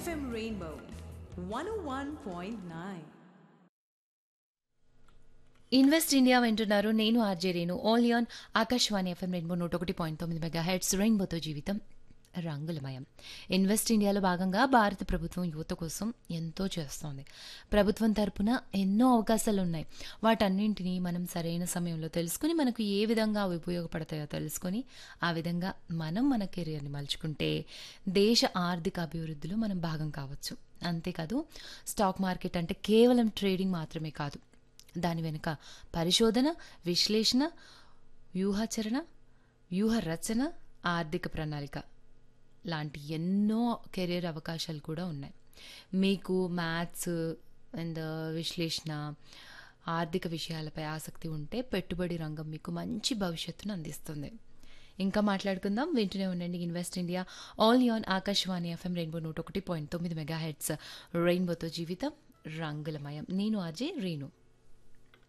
FM Rainbow 101.9. Invest India వింటున్నారు నేను RJ Renu only on Akashvani FM Rainbow నూట ఒకటి పాయింట్ తొమ్మిది మెగా హెడ్స్ రెయిన్బోతో జీవితం రంగులమయం ఇన్వెస్ట్ ఇండియాలో భాగంగా భారత ప్రభుత్వం యువత కోసం ఎంతో చేస్తోంది ప్రభుత్వం తరపున ఎన్నో అవకాశాలు ఉన్నాయి వాటన్నింటినీ మనం సరైన సమయంలో తెలుసుకుని మనకు ఏ విధంగా అవి ఉపయోగపడతాయో తెలుసుకొని ఆ విధంగా మనం మన కెరియర్ని మలుచుకుంటే దేశ ఆర్థిక అభివృద్ధిలో మనం భాగం కావచ్చు అంతేకాదు స్టాక్ మార్కెట్ అంటే కేవలం ట్రేడింగ్ మాత్రమే కాదు దాని వెనుక పరిశోధన విశ్లేషణ వ్యూహాచరణ వ్యూహ రచన ఆర్థిక ప్రణాళిక లాంటి ఎన్నో కెరీర్ అవకాశాలు కూడా ఉన్నాయి మీకు మ్యాథ్స్ అండ్ విశ్లేషణ ఆర్థిక విషయాలపై ఆసక్తి ఉంటే పెట్టుబడి రంగం మీకు మంచి భవిష్యత్తును అందిస్తుంది ఇంకా మాట్లాడుకుందాం వింటూనే ఉండండి invest India all on Akashvani FM Rainbow నూట ఒకటి పాయింట్ తొమ్మిది మెగా హెడ్స్ రెయిన్బోతో జీవితం రంగులమయం నేను అజయ్ రేణు